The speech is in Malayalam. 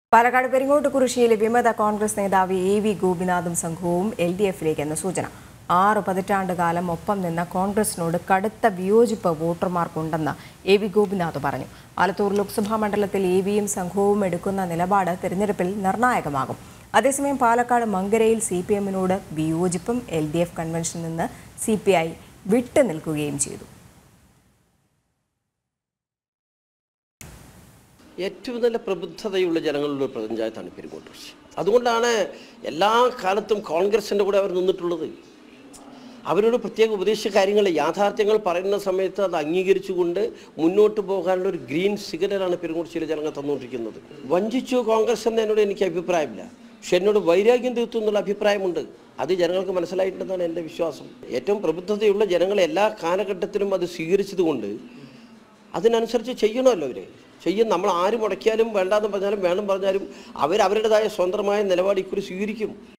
പാലക്കാട് പെരിങ്ങോട്ട് കുറിശ്ശിയിലെ വിമത കോൺഗ്രസ് നേതാവ് എ വി ഗോപിനാഥും സംഘവും എൽ ഡി എഫിലേക്കെന്ന് സൂചന ആറ് പതിറ്റാണ്ട് കാലം ഒപ്പം നിന്ന കോൺഗ്രസിനോട് കടുത്ത വിയോജിപ്പ് വോട്ടർമാർക്കുണ്ടെന്ന് എ വി ഗോപിനാഥ് പറഞ്ഞു ആലത്തൂർ ലോക്സഭാ മണ്ഡലത്തിൽ എ വിയും സംഘവും എടുക്കുന്ന നിലപാട് തെരഞ്ഞെടുപ്പിൽ നിർണായകമാകും അതേസമയം പാലക്കാട് മങ്കരയിൽ സി പി എമ്മിനോട് വിയോജിപ്പും എൽ ഡി എഫ് കൺവെൻഷനിൽ നിന്ന് സി പി ഐ വിട്ടു നിൽക്കുകയും ചെയ്തു ഏറ്റവും നല്ല പ്രബുദ്ധതയുള്ള ജനങ്ങളുടെ ഒരു പഞ്ചായത്താണ് പെരുങ്ങോട്ടൂർ അതുകൊണ്ടാണ് എല്ലാ കാലത്തും കോൺഗ്രസിൻ്റെ കൂടെ അവർ നിന്നിട്ടുള്ളത് അവരോട് പ്രത്യേക ഉപദേശ കാര്യങ്ങൾ യാഥാർത്ഥ്യങ്ങൾ പറയുന്ന സമയത്ത് അത് അംഗീകരിച്ചുകൊണ്ട് മുന്നോട്ട് പോകാനുള്ള ഒരു ഗ്രീൻ സിഗ്നലാണ് പെരുങ്ങോട്ടുശ്ശേരി ജനങ്ങൾ തന്നുകൊണ്ടിരിക്കുന്നത് വഞ്ചിച്ചു കോൺഗ്രസ് എന്ന് എന്നോട് എനിക്ക് അഭിപ്രായമില്ല പക്ഷെ എന്നോട് വൈരാഗ്യം തീർത്തു എന്നുള്ള അഭിപ്രായമുണ്ട് അത് ജനങ്ങൾക്ക് മനസ്സിലായിട്ടുണ്ടെന്നാണ് എൻ്റെ വിശ്വാസം ഏറ്റവും പ്രബുദ്ധതയുള്ള ജനങ്ങൾ എല്ലാ കാലഘട്ടത്തിലും അത് സ്വീകരിച്ചതുകൊണ്ട് അതിനനുസരിച്ച് ചെയ്യണമല്ലോ അവർ ചെയ്യും നമ്മൾ ആര് മുടക്കിയാലും വേണ്ടാന്ന് പറഞ്ഞാലും വേണം പറഞ്ഞാലും അവർ അവരുടേതായ സ്വന്തമായ നിലപാട് ഇക്കുറി സ്വീകരിക്കും